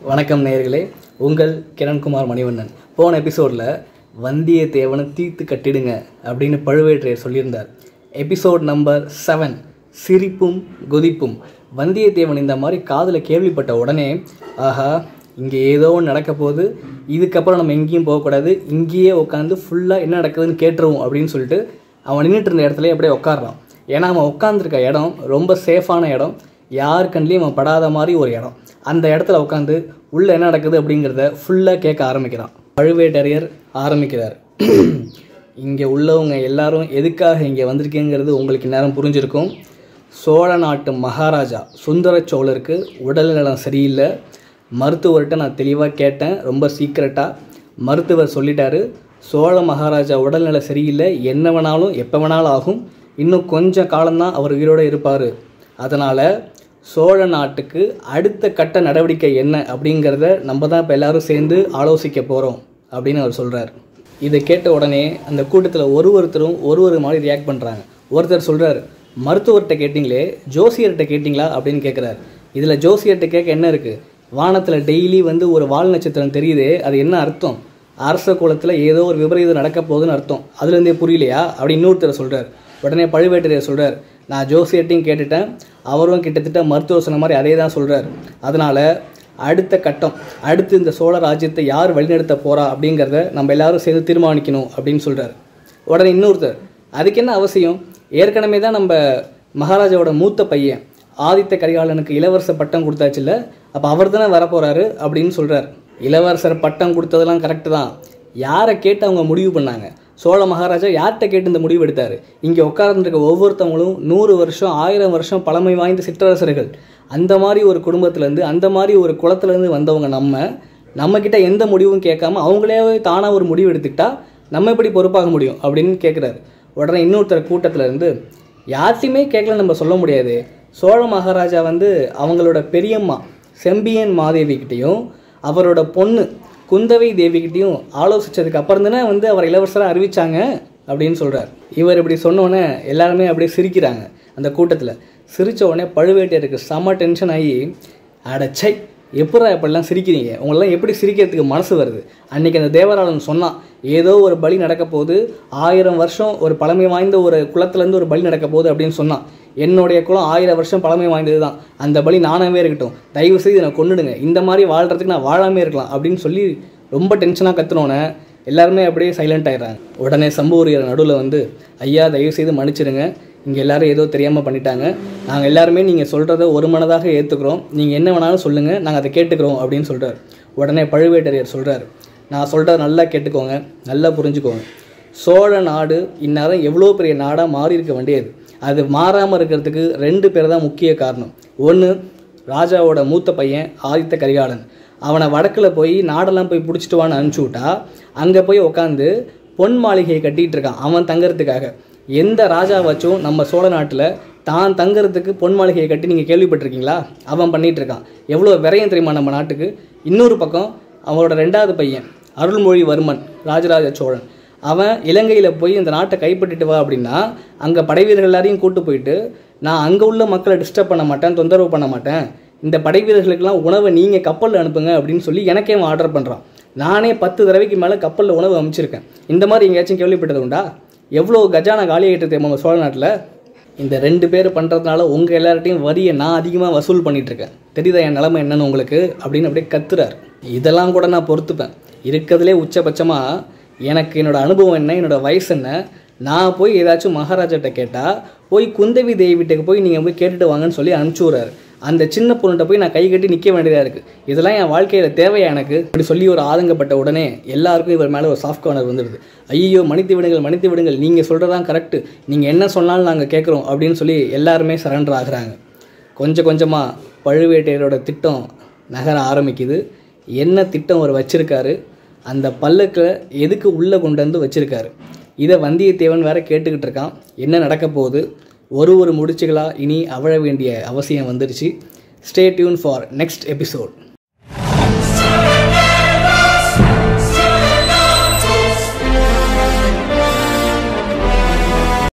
வணக்கம் நேயர்களே உங்கள் கிரண்குமார் மணிவண்ணன் போன எபிசோடில் வந்தியத்தேவனை தீர்த்து கட்டிடுங்க அப்படின்னு பழுவேற்றையர் சொல்லியிருந்தார் எபிசோட் நம்பர் செவன் சிரிப்பும் கொதிப்பும் வந்தியத்தேவன் இந்த மாதிரி காதில் கேள்விப்பட்ட உடனே ஆஹா இங்கே ஏதோ ஒன்று நடக்க போகுது இதுக்கப்புறம் நம்ம எங்கேயும் போகக்கூடாது இங்கேயே உட்காந்து ஃபுல்லாக என்ன நடக்குதுன்னு கேட்டுருவோம் அப்படின்னு சொல்லிட்டு அவன் நின்றுட்டு இருந்த இடத்துல அப்படியே உட்காடுறான் ஏன்னா அவன் உட்காந்துருக்க இடம் ரொம்ப சேஃபான இடம் யார் கண்லேயும் அவன் படாத மாதிரி ஒரு இடம் அந்த இடத்துல உட்காந்து உள்ளே என்ன நடக்குது அப்படிங்கிறத ஃபுல்லாக கேட்க ஆரம்பிக்கிறான் பழுவேட்டரையர் ஆரம்பிக்கிறார் இங்கே உள்ளவங்க எல்லாரும் எதுக்காக இங்கே வந்திருக்கீங்கிறது உங்களுக்கு நேரம் புரிஞ்சிருக்கும் சோழ நாட்டு மகாராஜா சுந்தர சோழருக்கு உடல்நலம் சரியில்லை மருத்துவர்கிட்ட நான் தெளிவாக கேட்டேன் ரொம்ப சீக்கிரட்டாக மருத்துவர் சொல்லிட்டாரு சோழ மகாராஜா உடல்நிலை சரியில்லை என்ன வேணாலும் எப்போ வேணாலும் ஆகும் இன்னும் கொஞ்சம் காலம்தான் அவர் உயிரோடு இருப்பார் அதனால் சோழ நாட்டுக்கு அடுத்த கட்ட நடவடிக்கை என்ன அப்படிங்கிறத நம்ம தான் இப்போ எல்லாரும் சேர்ந்து ஆலோசிக்க போகிறோம் அப்படின்னு அவர் சொல்கிறார் இதை கேட்ட உடனே அந்த கூட்டத்தில் ஒரு ஒருத்தரும் ஒரு ஒரு மாதிரி ரியாக்ட் பண்ணுறாங்க ஒருத்தர் சொல்கிறார் மருத்துவர்கிட்ட கேட்டிங்களே ஜோசியர்கிட்ட கேட்டிங்களா அப்படின்னு கேட்குறாரு இதில் ஜோசியர்கிட்ட கேட்க என்ன இருக்குது வானத்தில் டெய்லி வந்து ஒரு வால் நட்சத்திரம் தெரியுதே அது என்ன அர்த்தம் அரச குலத்தில் ஏதோ ஒரு விபரீதம் நடக்க போகுதுன்னு அர்த்தம் அதுலேருந்தே புரியலையா அப்படி இன்னொருத்தர் சொல்கிறார் உடனே பழுவேட்டரையர் சொல்கிறார் நான் ஜோசியர்ட்டையும் கேட்டுட்டேன் அவரும் கிட்டத்தட்ட மருத்துவர் சொன்ன மாதிரி அதே தான் சொல்கிறார் அதனால் அடுத்த கட்டம் அடுத்து இந்த சோழ ராஜ்யத்தை யார் வழிநடத்த போகிறா அப்படிங்கிறத நம்ம எல்லாரும் சேர்ந்து தீர்மானிக்கணும் அப்படின்னு சொல்கிறார் உடனே இன்னொருத்தர் அதுக்கு என்ன அவசியம் ஏற்கனவே தான் நம்ம மகாராஜாவோட மூத்த பையன் ஆதித்த கரிகாலனுக்கு இளவரச பட்டம் கொடுத்தாச்சுல்ல அப்போ அவர் தானே வரப்போகிறாரு அப்படின்னு சொல்கிறார் இளவரசர் பட்டம் கொடுத்ததெல்லாம் கரெக்டு தான் யாரை கேட்டு அவங்க முடிவு பண்ணாங்க சோழ மகாராஜா யார்கிட்ட கேட்டு இந்த முடிவு எடுத்தார் இங்கே உட்கார்ந்துருக்க ஒவ்வொருத்தவங்களும் நூறு வருஷம் ஆயிரம் வருஷம் பழமை வாய்ந்த சிற்றரசர்கள் அந்த மாதிரி ஒரு குடும்பத்துலேருந்து அந்த மாதிரி ஒரு குளத்துலேருந்து வந்தவங்க நம்ம நம்மக்கிட்ட எந்த முடிவும் கேட்காம அவங்களே தானாக ஒரு முடிவு எடுத்துக்கிட்டா நம்ம எப்படி பொறுப்பாக முடியும் அப்படின்னு கேட்குறாரு உடனே இன்னொருத்தர் கூட்டத்தில் இருந்து யார்ட்டையுமே கேட்கல நம்ம சொல்ல முடியாது சோழ மகாராஜா வந்து அவங்களோட பெரியம்மா செம்பியன் மாதேவிக்கிட்டேயும் அவரோட பொண்ணு குந்தவை தேவிகிட்டையும் ஆலோசித்ததுக்கு அப்புறம் தானே வந்து அவர் இளவரசராக அறிவிச்சாங்க அப்படின்னு சொல்கிறார் இவர் இப்படி சொன்னோடனே எல்லாருமே அப்படியே சிரிக்கிறாங்க அந்த கூட்டத்தில் சிரித்த உடனே பழுவேட்டையருக்கு செம்ம டென்ஷன் ஆகி அடச்சை எப்படா இப்படிலாம் சிரிக்கிறீங்க உங்களெல்லாம் எப்படி சிரிக்கிறதுக்கு மனசு வருது அன்றைக்கி அந்த தேவராளன் சொன்னான் ஏதோ ஒரு பலி நடக்க போகுது ஆயிரம் வருஷம் ஒரு பழமை வாய்ந்த ஒரு குளத்துலேருந்து ஒரு பலி நடக்க போகுது அப்படின்னு சொன்னான் என்னுடைய குலம் ஆயிரம் வருஷம் பழமை வாய்ந்தது தான் அந்த பலி நானாகவே இருக்கட்டும் தயவு செய்து என்னை கொண்டுடுங்க இந்த மாதிரி வாழ்கிறதுக்கு நான் வாழாமே இருக்கலாம் அப்படின்னு சொல்லி ரொம்ப டென்ஷனாக கத்துனோன்னே எல்லாருமே அப்படியே சைலண்ட் ஆயிடுறாங்க உடனே சம்பூரியர் நடுவில் வந்து ஐயா தயவு செய்து மன்னிச்சிடுங்க இங்கே எல்லாரும் ஏதோ தெரியாமல் பண்ணிட்டாங்க நாங்கள் எல்லாருமே நீங்கள் சொல்கிறத ஒரு மனதாக ஏற்றுக்கிறோம் நீங்கள் என்ன வேணாலும் சொல்லுங்கள் நாங்கள் அதை கேட்டுக்கிறோம் அப்படின்னு சொல்கிறார் உடனே பழுவேட்டரையர் சொல்கிறார் நான் சொல்கிறத நல்லா கேட்டுக்கோங்க நல்லா புரிஞ்சுக்கோங்க சோழ நாடு இந்நேரம் எவ்வளோ பெரிய நாடாக மாறி இருக்க வேண்டியது அது மாறாமல் இருக்கிறதுக்கு ரெண்டு பேர் தான் முக்கிய காரணம் ஒன்று ராஜாவோட மூத்த பையன் ஆதித்த கரிகாலன் அவனை வடக்கில் போய் நாடெல்லாம் போய் பிடிச்சிட்டு வான்னு அனுப்பிச்சி விட்டா அங்கே போய் உட்காந்து பொன் மாளிகையை கட்டிகிட்டு இருக்கான் அவன் தங்கறதுக்காக எந்த ராஜாவாச்சும் நம்ம சோழ நாட்டில் தான் தங்கறதுக்கு பொன் மாளிகையை கட்டி நீங்கள் கேள்விப்பட்டிருக்கீங்களா அவன் பண்ணிகிட்டு இருக்கான் எவ்வளோ விரையும் தெரியுமா நம்ம நாட்டுக்கு இன்னொரு பக்கம் அவனோட ரெண்டாவது பையன் அருள்மொழிவர்மன் ராஜராஜ சோழன் அவன் இலங்கையில் போய் இந்த நாட்டை கைப்பற்றிட்டு வா அப்படின்னா அங்கே படை வீரர்கள் எல்லாரையும் கூட்டு போயிட்டு நான் அங்கே உள்ள மக்களை டிஸ்டர்ப் பண்ண மாட்டேன் தொந்தரவு பண்ண மாட்டேன் இந்த படை வீரர்களுக்கெல்லாம் உணவை நீங்கள் கப்பலில் அனுப்புங்க அப்படின்னு சொல்லி எனக்கே அவன் ஆர்டர் பண்ணுறான் நானே பத்து தடவைக்கு மேலே கப்பலில் உணவு அமைச்சிருக்கேன் இந்த மாதிரி எங்கேயாச்சும் கேள்விப்பட்டது உண்டா எவ்வளோ கஜானா காலியாகிட்டு தெரியுமா சோழ நாட்டில் இந்த ரெண்டு பேர் பண்ணுறதுனால உங்கள் எல்லார்ட்டையும் வரியை நான் அதிகமாக வசூல் பண்ணிகிட்ருக்கேன் தெரியுதா என் நிலமை என்னன்னு உங்களுக்கு அப்படின்னு அப்படியே கத்துறாரு இதெல்லாம் கூட நான் பொறுத்துப்பேன் இருக்கிறதுலே உச்சபட்சமாக எனக்கு என்னோட அனுபவம் என்ன என்னோட வயசு என்ன நான் போய் ஏதாச்சும் மகாராஜாட்ட கேட்டால் போய் குந்தவி தேவி வீட்டுக்கு போய் நீங்கள் போய் கேட்டுட்டு வாங்கன்னு சொல்லி அனுப்பிச்சி விட்றாரு அந்த சின்ன பொண்ணுகிட்ட போய் நான் கை கட்டி நிற்க வேண்டியதாக இருக்குது இதெல்லாம் என் வாழ்க்கையில் தேவையா எனக்கு இப்படி சொல்லி ஒரு ஆதங்கப்பட்ட உடனே எல்லாருக்கும் இவர் மேலே ஒரு சாஃப்ட் கார்னர் வந்துடுது ஐயோ மன்னித்து விடுங்கள் மன்னித்து விடுங்கள் நீங்கள் சொல்கிறதான் கரெக்டு நீங்கள் என்ன சொன்னாலும் நாங்கள் கேட்குறோம் அப்படின்னு சொல்லி எல்லாருமே சரண்டர் ஆகுறாங்க கொஞ்சம் கொஞ்சமாக பழுவேட்டையரோட திட்டம் நகர ஆரம்பிக்குது என்ன திட்டம் அவர் வச்சுருக்காரு அந்த பல்லக்கில் எதுக்கு உள்ளே கொண்டு வந்து வச்சுருக்காரு இதை வந்தியத்தேவன் வேற கேட்டுக்கிட்டு இருக்கான் என்ன நடக்க போகுது ஒரு ஒரு முடிச்சுகளாக இனி அவிழ வேண்டிய அவசியம் வந்துருச்சு stay tune for next episode